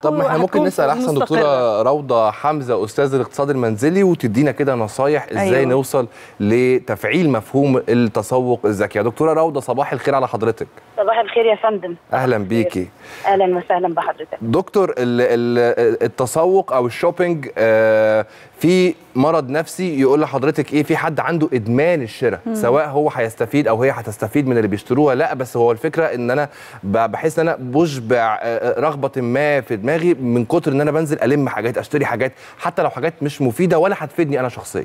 طب ما احنا ممكن هتكون نسال احسن مستقرة. دكتوره روضه حمزه استاذ الاقتصاد المنزلي وتدينا كده نصايح ازاي أيوة. أيوه. نوصل لتفعيل مفهوم التسوق الذكي يا دكتوره روضه صباح الخير على حضرتك صباح الخير يا فندم اهلا بيكي اهلا وسهلا بحضرتك دكتور ال- ال- التسوق او الشوبينج آه، في مرض نفسي يقول لحضرتك ايه في حد عنده ادمان الشراء سواء هو هيستفيد او هي هتستفيد من اللي بيشتروها لا بس هو الفكره ان انا ب- بحس ان انا بشبع آه، رغبه ما في دماغي من كتر ان انا بنزل الم حاجات اشتري حاجات حتى لو حاجات مش مفيده ولا هتفيدني انا شخصيا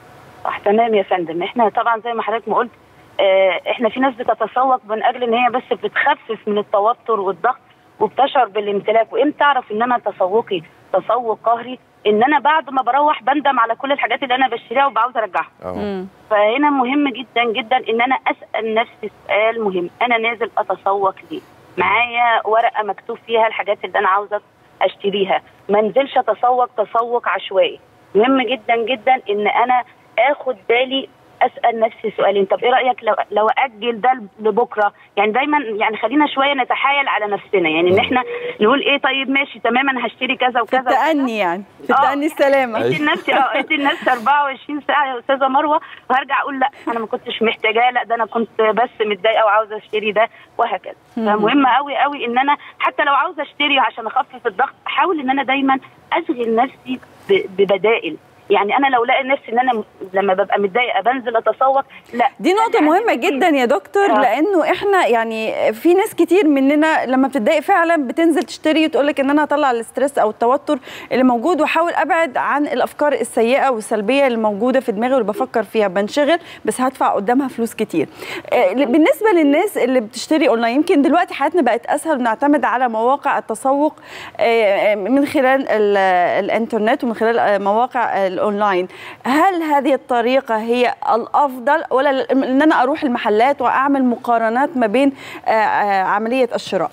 صح تمام يا فندم احنا طبعا زي ما حضرتك ما قلت اه احنا في ناس بتتسوق من اجل ان هي بس بتخفف من التوتر والضغط وبتشعر بالامتلاك وامتى اعرف ان انا تسوقي تسوق قهري ان انا بعد ما بروح بندم على كل الحاجات اللي انا بشتريها وبعاوز ارجعها اه فهنا مهم جدا جدا ان انا اسال نفسي سؤال مهم انا نازل اتسوق ليه معايا ورقه مكتوب فيها الحاجات اللي انا عاوزه اشتريها ما انزلش اتسوق تسوق عشوائي مهم جدا جدا ان انا اخد بالي اسال نفسي سؤالين طب ايه رايك لو لو اجل ده لبكره يعني دايما يعني خلينا شويه نتحايل على نفسنا يعني ان احنا نقول ايه طيب ماشي تمام انا هشتري كذا في وكذا وكذا. التأني يعني في آه. التأني السلامة أيوة. ادي لنفسي اه ادي لنفسي 24 ساعه يا استاذه مروه وهرجع اقول لا انا ما كنتش محتاجاه لا ده انا كنت بس متضايقه وعاوزه اشتري ده وهكذا فمهم قوي قوي ان انا حتى لو عاوزه اشتري عشان اخفف الضغط احاول ان انا دايما اشغل نفسي ب- ببدائل يعني انا لو لاقي نفسي ان انا م- لما ببقى متضايقه بنزل اتسوق لا دي نقطة أنا مهمة عندي جدا يا دكتور آه. لأنه إحنا يعني في ناس كتير مننا لما بتتضايق فعلا بتنزل تشتري وتقول لك إن أنا هطلع الاسترس أو التوتر اللي موجود وأحاول أبعد عن الأفكار السيئة والسلبية اللي موجودة في دماغي واللي بفكر فيها بنشغل بس هدفع قدامها فلوس كتير. آه، بالنسبة للناس اللي بتشتري أونلاين يمكن دلوقتي حياتنا بقت أسهل ونعتمد على مواقع التسوق آه، من خلال ال- الإنترنت ومن خلال آه، مواقع الأونلاين. هل هذه الطريقة هي الأفضل ولا إن أنا أروح المحلات وأعمل مقارنات ما بين آه، آه، عملية الشراء؟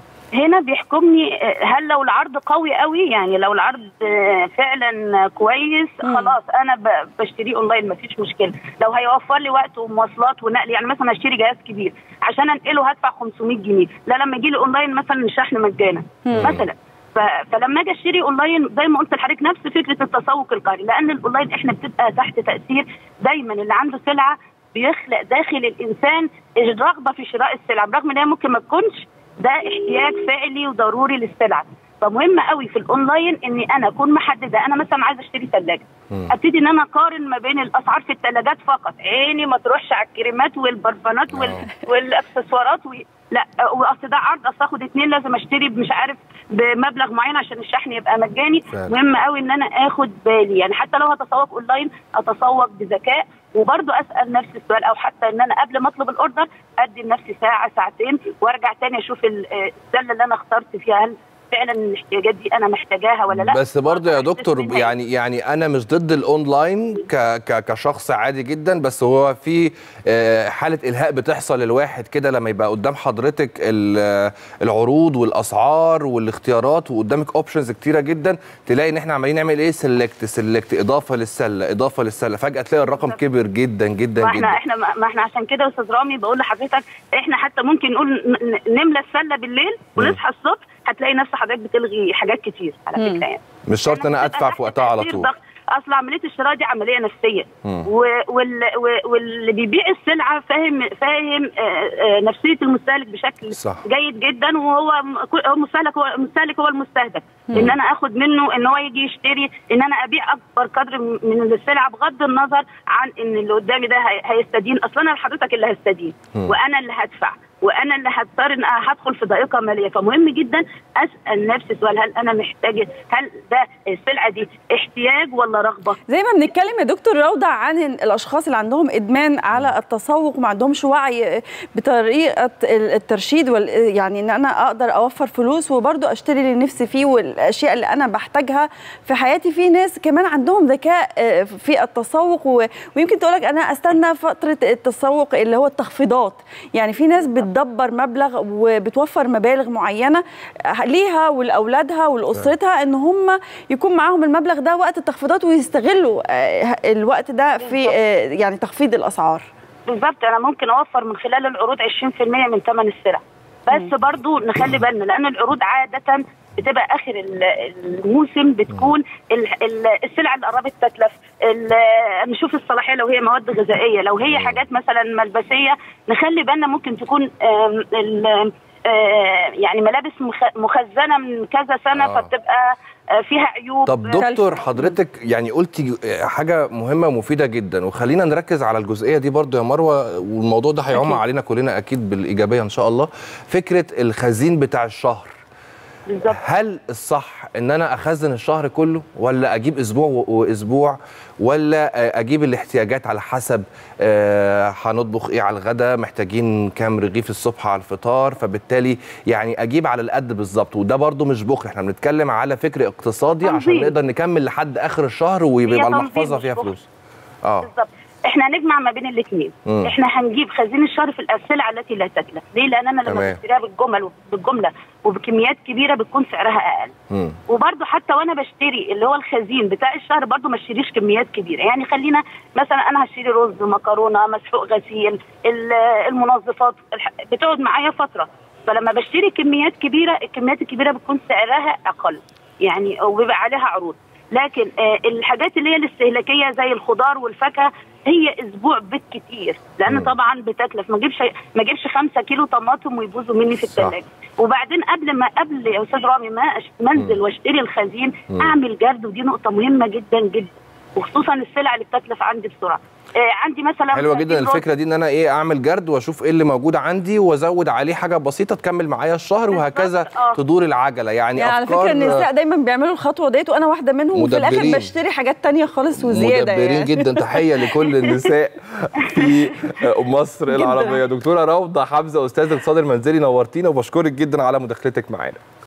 هنا بيحكمني آه، هل لو العرض قوي قوي يعني لو العرض آه، فعلا كويس مم. خلاص انا ب- بشتريه اونلاين مفيش مشكله لو هيوفر لي وقت ومواصلات ونقل يعني مثلا اشتري جهاز كبير عشان انقله هدفع 500 جنيه لا لما يجي لي اونلاين مثلا الشحن مجانا مثلا ف- فلما اجي اشتري اونلاين زي ما قلت لحضرتك نفس فكره التسوق القهري لان الاونلاين احنا بتبقى تحت تاثير دايما اللي عنده سلعه بيخلق داخل الانسان الرغبه في شراء السلعه برغم ان هي ممكن ما تكونش ده احتياج فعلي وضروري للسلعه فمهم قوي في الاونلاين اني انا اكون محدده انا مثلا عايزه اشتري ثلاجه ابتدي ان انا اقارن ما بين الاسعار في الثلاجات فقط عيني ما تروحش على الكريمات والبرفانات وال... والاكسسوارات و... لا واصل ده عرض اصل اخد اتنين لازم اشتري مش عارف بمبلغ معين عشان الشحن يبقى مجاني فعلا. مهم قوي ان انا اخد بالي يعني حتى لو هتسوق اونلاين اتسوق بذكاء وبرضه اسال نفسي السؤال او حتى ان انا قبل ما اطلب الاوردر ادي لنفسي ساعه ساعتين وارجع تاني اشوف ال- آه، السله اللي انا اخترت فيها هل فعلا الاحتياجات دي انا محتاجاها ولا لا بس برضه يا برضه دكتور أحس إن هي- يعني يعني انا مش ضد الاونلاين ك ك كشخص عادي جدا بس هو في آه، حاله الهاء بتحصل للواحد كده لما يبقى قدام حضرتك ال- العروض والاسعار والاختيارات وقدامك اوبشنز كتيره جدا تلاقي ان احنا عمالين نعمل ايه سيلكت سيلكت اضافه للسله اضافه للسله فجاه تلاقي الرقم كبر جدا جدا ما احنا جدا احنا ما احنا عشان كده يا استاذ رامي بقول لحضرتك احنا حتى ممكن نقول ن- ن- نملى السله بالليل ونصحى الصبح هتلاقي نفس حضرتك بتلغي حاجات كتير على فكره يعني مش شرط ان انا بتبقى ادفع تحت في وقتها على تأثير طول ضغط. اصل عمليه الشراء دي عمليه نفسيه مم. و- وال و- واللي بيبيع السلعه فاهم فاهم آه، آه، نفسيه المستهلك بشكل صح. جيد جدا وهو م- كل- هو المستهلك هو المستهلك هو المستهدف ان انا اخد منه ان هو يجي يشتري ان انا ابيع اكبر قدر م- من السلعه بغض النظر عن ان اللي قدامي ده هي- هيستدين اصلا انا حضرتك اللي هستدين مم. وانا اللي هدفع وانا اللي هضطر ان أنا هدخل في ضائقه ماليه فمهم جدا اسال نفسي سؤال هل انا محتاجه هل ده السلعه دي احتياج ولا رغبه زي ما بنتكلم يا دكتور روضة عن الاشخاص اللي عندهم ادمان على التسوق وما عندهمش وعي بطريقه الترشيد وال يعني ان انا اقدر اوفر فلوس وبرضه اشتري اللي نفسي فيه والاشياء اللي انا بحتاجها في حياتي في ناس كمان عندهم ذكاء آه، في التسوق و- ويمكن تقول لك انا استنى فتره التسوق اللي هو التخفيضات يعني في ناس بتدبر مبلغ وبتوفر مبالغ معينه ليها ولاولادها ولاسرتها ان هم يكون معاهم المبلغ ده وقت التخفيضات ويستغلوا آه، الوقت ده في آه، يعني تخفيض الاسعار بالظبط انا ممكن اوفر من خلال العروض 20% من ثمن السلع بس برضو نخلي بالنا لان العروض عاده بتبقى اخر ال- الموسم بتكون ال- ال- السلع اللي قربت تتلف ال- نشوف الصلاحيه لو هي مواد غذائيه لو هي حاجات مثلا ملبسيه نخلي بالنا ممكن تكون آم، ال- آه، يعني ملابس مخ- مخزنه من كذا سنه آه. فبتبقى آه، فيها عيوب طب دكتور حضرتك يعني قلتي حاجه مهمه ومفيده جدا وخلينا نركز على الجزئيه دي برضو يا مروه والموضوع ده هيعم أكيد. علينا كلنا اكيد بالايجابيه ان شاء الله فكره الخزين بتاع الشهر بالظبط هل الصح ان انا اخزن الشهر كله ولا اجيب اسبوع و- واسبوع ولا آه، اجيب الاحتياجات على حسب آه، هنطبخ ايه على الغداء محتاجين كام رغيف الصبح على الفطار فبالتالي يعني اجيب على القد بالظبط وده برضو مش بخل احنا بنتكلم على فكر اقتصادي عشان تنظيم. نقدر نكمل لحد اخر الشهر ويبقى هي تنظيم المحفظه مش فيها بخل. فلوس اه بالظبط احنا هنجمع ما بين الاثنين مم. احنا هنجيب خزين الشهر في السلع التي لا تتلف ليه لان انا لما تمام. بشتريها بالجمل بالجمله وبكميات كبيره بتكون سعرها اقل مم. وبرده حتى وانا بشتري اللي هو الخزين بتاع الشهر برده ما اشتريش كميات كبيره يعني خلينا مثلا انا هشتري رز مكرونه مسحوق غسيل ال- المنظفات الح- بتقعد معايا فتره فلما بشتري كميات كبيره الكميات الكبيره بتكون سعرها اقل يعني وبيبقى عليها عروض لكن آه، الحاجات اللي هي الاستهلاكيه زي الخضار والفاكهه هي اسبوع بالكتير لان مم. طبعا بتكلف ما اجيبش ما اجيبش 5 كيلو طماطم ويبوظوا مني في صح. الثلاجه وبعدين قبل ما قبل يا استاذ رامي ما أش- ما انزل واشتري الخزين مم. اعمل جرد ودي نقطه مهمه جدا جدا وخصوصا السلع اللي بتتلف عندي بسرعه آه عندي مثلا حلوه جدا خزين رز. الفكره دي ان انا ايه اعمل جرد واشوف ايه اللي موجود عندي وازود عليه حاجه بسيطه تكمل معايا الشهر بالظبط، وهكذا آه. تدور العجله يعني, يعني على افكار فكره النساء دايما بيعملوا الخطوه ديت وانا واحده منهم وفي الاخر مدبرين. بشتري حاجات تانية خالص وزياده مدبرين يعني جدا تحيه لكل النساء في مصر العربيه دكتوره روضه حمزه استاذ الاقتصاد المنزلي نورتينا وبشكرك جدا على مداخلتك معانا